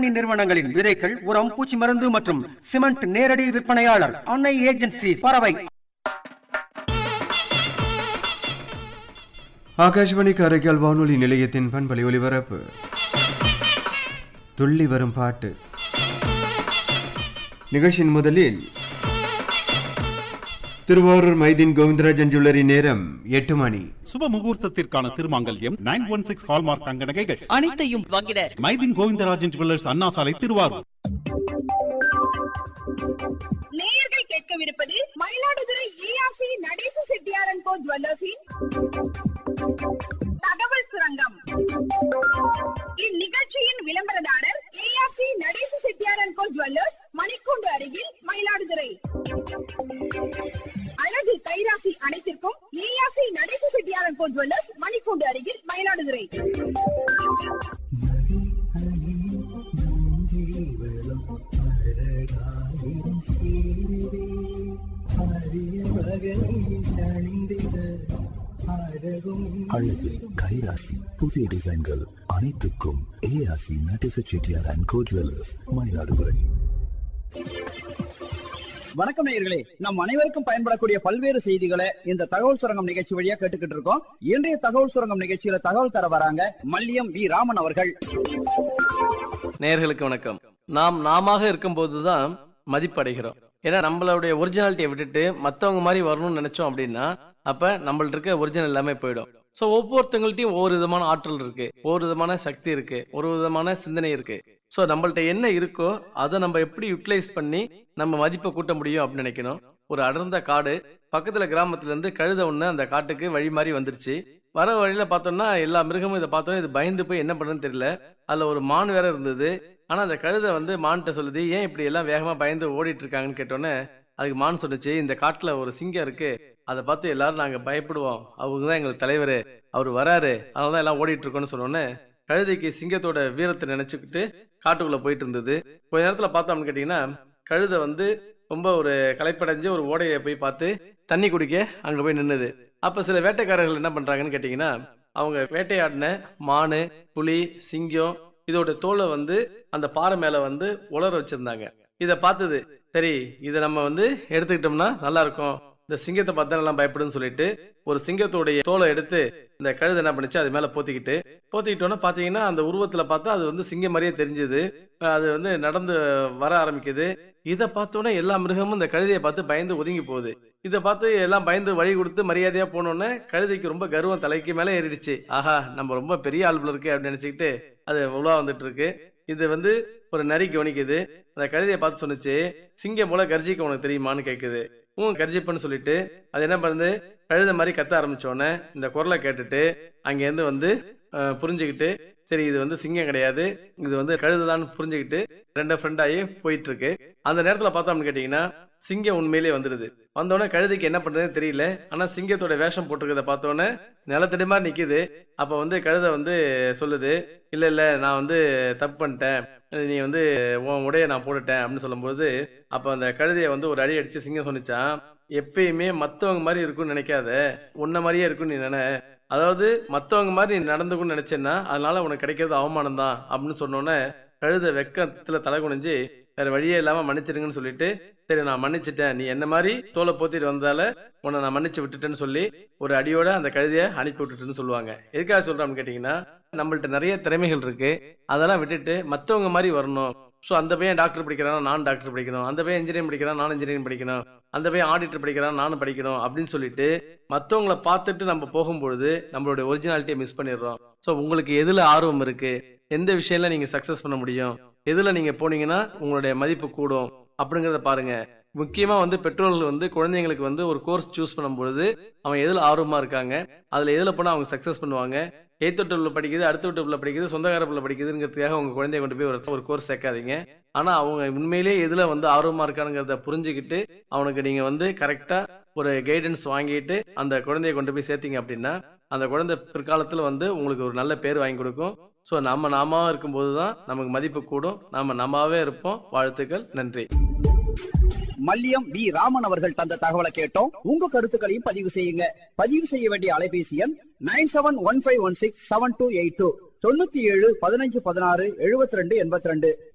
முன்னணி நிறுவனங்களின் விதைகள் உரம் பூச்சி மருந்து மற்றும் சிமெண்ட் நேரடி விற்பனையாளர் அன்னை ஏஜென்சி பறவை ஆகாஷ்வாணி காரைக்கால் வானொலி நிலையத்தின் பண்பலை ஒலிபரப்பு துள்ளி வரும் பாட்டு நிகழ்ச்சியின் முதலில் திருவாரூர் மைதீன் கோவிந்தராஜன் ஜுவல்லரி நேரம் எட்டு மணி சுப முகூர்த்தத்திற்கான திருமாங்கல்யம் நைன் ஒன் சிக்ஸ் ஹால்மார்க் தங்க நகைகள் அனைத்தையும் வாங்கிட மைதின் கோவிந்தராஜன் ஜுவல்லர்ஸ் அண்ணா சாலை திருவாரூர் நேயர்கள் கேட்கவிருப்பது மயிலாடுதுறை ஏஆர்சி நடேச செட்டியாரன் கோ ஜுவல்லர்ஸின் தகவல் சுரங்கம் இந்நிகழ்ச்சியின் விளம்பரதாரர் ஏஆர்சி நடேச செட்டியாரன் கோ ஜுவல்லர்ஸ் மணிக்கூண்டு அருகில் மயிலாடுதுறை அழகு கைராசி அனைத்திற்கும் ஏஆர்சி நடேச செட்டியாரன் கோ ஜுவல்லர்ஸ் மணிக்கூண்டு அருகில் மயிலாடுதுறை அழகு கைராசி புதிய டிசைன்கள் அனைத்துக்கும் ஏஆசி நட்டிச Chettiar and co jewellers Mayiladuthurai வணக்கம் நேயர்களே நம் அனைவருக்கும் பயன்படக்கூடிய பல்வேறு செய்திகளை இந்த தகவல் சுரங்கம் நிகழ்ச்சி வழியா கேட்டுக்கிட்டு இருக்கோம் இன்றைய தகவல் சுரங்கம் நிகழ்ச்சியில தகவல் தர வராங்க மல்லியம் வி ராமன் அவர்கள் நேயர்களுக்கு வணக்கம் நாம் நாமாக இருக்கும்போதுதான் மதிப்படைகிறோம் ஏன்னா நம்மளுடைய ஒரிஜினாலிட்டியை விட்டுட்டு மத்தவங்க மாதிரி வரணும்னு நினைச்சோம் அப்படின்னா அப்ப நம்மள்ட்ட இருக்க ஒரிஜினல் எல்லாமே போயிடும் ஸோ ஒவ்வொருத்தங்கள்ட்டையும் ஒவ்வொரு விதமான ஆற்றல் இருக்கு ஒவ்வொரு விதமான சக்தி இருக்கு ஒரு விதமான சிந்தனை இருக்கு ஸோ நம்மள்ட்ட என்ன இருக்கோ அதை நம்ம எப்படி யூட்டிலைஸ் பண்ணி நம்ம மதிப்பை கூட்ட முடியும் அப்படின்னு நினைக்கணும் ஒரு அடர்ந்த காடு பக்கத்துல கிராமத்துல இருந்து கழுத ஒண்ணு அந்த காட்டுக்கு வழி மாதிரி வந்துருச்சு வர வழியில பார்த்தோம்னா எல்லா மிருகமும் இதை பார்த்தோன்னா இது பயந்து போய் என்ன பண்ணுன்னு தெரியல அதுல ஒரு மான் வேற இருந்தது ஆனா அந்த கழுதை வந்து மான்கிட்ட சொல்லுது ஏன் இப்படி எல்லாம் வேகமா பயந்து ஓடிட்டு இருக்காங்கன்னு கேட்டோன்னே அதுக்கு மான் சொல்லுச்சு இந்த காட்டுல ஒரு சிங்கம் இருக்கு அதை பார்த்து எல்லாரும் நாங்க பயப்படுவோம் அவங்க தான் எங்களுக்கு தலைவர் அவர் வராரு அதனால எல்லாம் ஓடிட்டு இருக்கோம்னு சொன்னோன்னே கழுதைக்கு சிங்கத்தோட வீரத்தை நினைச்சுக்கிட்டு காட்டுக்குள்ள போயிட்டு இருந்தது கொஞ்ச நேரத்துல பார்த்தோம்னு கேட்டீங்கன்னா கழுதை வந்து ரொம்ப ஒரு களைப்படைஞ்சு ஒரு ஓடையை போய் பார்த்து தண்ணி குடிக்க அங்க போய் நின்னுது அப்ப சில வேட்டைக்காரர்கள் என்ன பண்றாங்கன்னு கேட்டீங்கன்னா அவங்க வேட்டையாடின மானு புலி சிங்கம் இதோட தோலை வந்து அந்த பாறை மேல வந்து உலர வச்சிருந்தாங்க இத பார்த்தது சரி இதை நம்ம வந்து எடுத்துக்கிட்டோம்னா நல்லா இருக்கும் இந்த சிங்கத்தை பார்த்தா எல்லாம் பயப்படுன்னு சொல்லிட்டு ஒரு சிங்கத்தோடைய தோலை எடுத்து இந்த கழுதை என்ன பண்ணுச்சு அது மேல போத்திக்கிட்டு போத்திக்கிட்டோன்னா பாத்தீங்கன்னா அந்த உருவத்துல பார்த்தா அது வந்து சிங்கம் மாதிரியே தெரிஞ்சது அது வந்து நடந்து வர ஆரம்பிக்குது இதை பார்த்தோன்னே எல்லா மிருகமும் இந்த கழுதையை பார்த்து பயந்து ஒதுங்கி போகுது இதை பார்த்து எல்லாம் பயந்து வழி கொடுத்து மரியாதையா போனோன்னே கழுதைக்கு ரொம்ப கர்வம் தலைக்கு மேல ஏறிடுச்சு ஆஹா நம்ம ரொம்ப பெரிய ஆள்புல இருக்கு அப்படின்னு நினைச்சுக்கிட்டு அது உலா வந்துட்டு இருக்கு இது வந்து ஒரு நரி கவனிக்குது அந்த கழுதையை பார்த்து சொன்னுச்சு சிங்கம் போல கர்ஜிக்க உனக்கு தெரியுமான்னு கேக்குது உன் கர்ஜிப்பன்னு சொல்லிட்டு அது என்ன பண்ணுது கழுத மாதிரி கத்த ஆரம்பிச்சோடனே இந்த குரலை கேட்டுட்டு அங்கேருந்து வந்து அஹ், புரிஞ்சுக்கிட்டு சரி இது வந்து சிங்கம் கிடையாது இது வந்து கழுதுதான் புரிஞ்சுக்கிட்டு ரெண்டு ஃப்ரெண்ட் ஆகி போயிட்டு இருக்கு அந்த நேரத்துல பார்த்தோம்னு கேட்டீங்கன்னா சிங்கம் உண்மையிலேயே வந்துடுது வந்தோடனே கழுதைக்கு என்ன பண்றதுன்னு தெரியல ஆனா சிங்கத்தோட வேஷம் போட்டிருக்கத பார்த்தோன்னே நிலத்தடி மாதிரி நிக்குது அப்ப வந்து கழுதை வந்து சொல்லுது இல்ல இல்ல நான் வந்து தப்பு பண்ணிட்டேன் நீ வந்து உன் உடைய நான் போட்டுட்டேன் அப்படின்னு சொல்லும்போது அப்ப அந்த கழுதையை வந்து ஒரு அடி அடிச்சு சிங்கம் சொன்னிச்சான் எப்பயுமே மத்தவங்க மாதிரி இருக்கும்னு நினைக்காத உன்ன மாதிரியே இருக்கும்னு நீ நினை அதாவது மத்தவங்க மாதிரி நீ நடந்துக்கும்னு நினைச்சேன்னா அதனால உனக்கு கிடைக்கிறது அவமானம் தான் அப்படின்னு சொன்னோன்னே கழுத வெக்கத்துல தலை குனிஞ்சு வேற வழியே இல்லாம மன்னிச்சிருங்கன்னு சொல்லிட்டு சரி நான் மன்னிச்சிட்டேன் நீ என்ன மாதிரி தோலை போத்திட்டு வந்தால உன்னை நான் மன்னிச்சு விட்டுட்டேன்னு சொல்லி ஒரு அடியோட அந்த கழுதைய அனுப்பி விட்டுட்டுன்னு சொல்லுவாங்க எதுக்காக சொல்றோம்னு கேட்டீங்கன்னா நம்மள்ட்ட நிறைய திறமைகள் இருக்கு அதெல்லாம் விட்டுட்டு மத்தவங்க மாதிரி வரணும் ஸோ அந்த பையன் டாக்டர் படிக்கிறான் நான் டாக்டர் படிக்கணும் அந்த பையன் இன்ஜினியரிங் படிக்கிறான் நான் இன்ஜினியரிங் படிக்கணும் அந்த பையன் ஆடிட்டர் படிக்கிறான் நானும் படிக்கணும் அப்படின்னு சொல்லிட்டு மத்தவங்கள பார்த்துட்டு நம்ம போகும்பொழுது நம்மளுடைய ஒரிஜினாலிட்டியை மிஸ் பண்ணிடுறோம் ஸோ உங்களுக்கு எதுல ஆர்வம் இருக்கு எந்த விஷயம்ல நீங்க சக்சஸ் பண்ண முடியும் எதுல நீங்க போனீங்கன்னா உங்களுடைய மதிப்பு கூடும் அப்படிங்கறத பாருங்க முக்கியமா வந்து பெற்றோர்கள் வந்து குழந்தைங்களுக்கு வந்து ஒரு கோர்ஸ் சூஸ் பண்ணும்பொழுது அவன் எதுல ஆர்வமா இருக்காங்க அதுல எதுல போனா அவங்க சக்சஸ் பண்ணுவாங்க எய்த் வீட்டுல படிக்குது அடுத்த வீட்டுல படிக்குது சொந்தக்கார பிள்ளை படிக்குதுங்கிறதுக்காக உங்க குழந்தைய கொண்டு போய் ஒரு ஒரு கோர்ஸ் சேர்க்காதீங்க ஆனா அவங்க உண்மையிலேயே எதுல வந்து ஆர்வமா இருக்கானுங்கிறத புரிஞ்சுக்கிட்டு அவனுக்கு நீங்க வந்து கரெக்டா ஒரு கைடன்ஸ் வாங்கிட்டு அந்த குழந்தைய கொண்டு போய் சேர்த்தீங்க அப்படின்னா அந்த குழந்தை பிற்காலத்துல வந்து உங்களுக்கு ஒரு நல்ல பேர் வாங்கி கொடுக்கும் ஸோ நம்ம நாமாவா இருக்கும்போது தான் நமக்கு மதிப்பு கூடும் நாம நமாவே இருப்போம் வாழ்த்துக்கள் நன்றி மல்லியம் வி ராமன் அவர்கள் தந்த தகவலை கேட்டோம் உங்க கருத்துக்களையும் பதிவு செய்யுங்க பதிவு செய்ய வேண்டிய அலைபேசி எண் nine seven one five one six seven two eight two தொண்ணூத்தி ஏழு பதினஞ்சு பதினாறு எழுபத்தி ரெண்டு எண்பத்தி ரெண்டு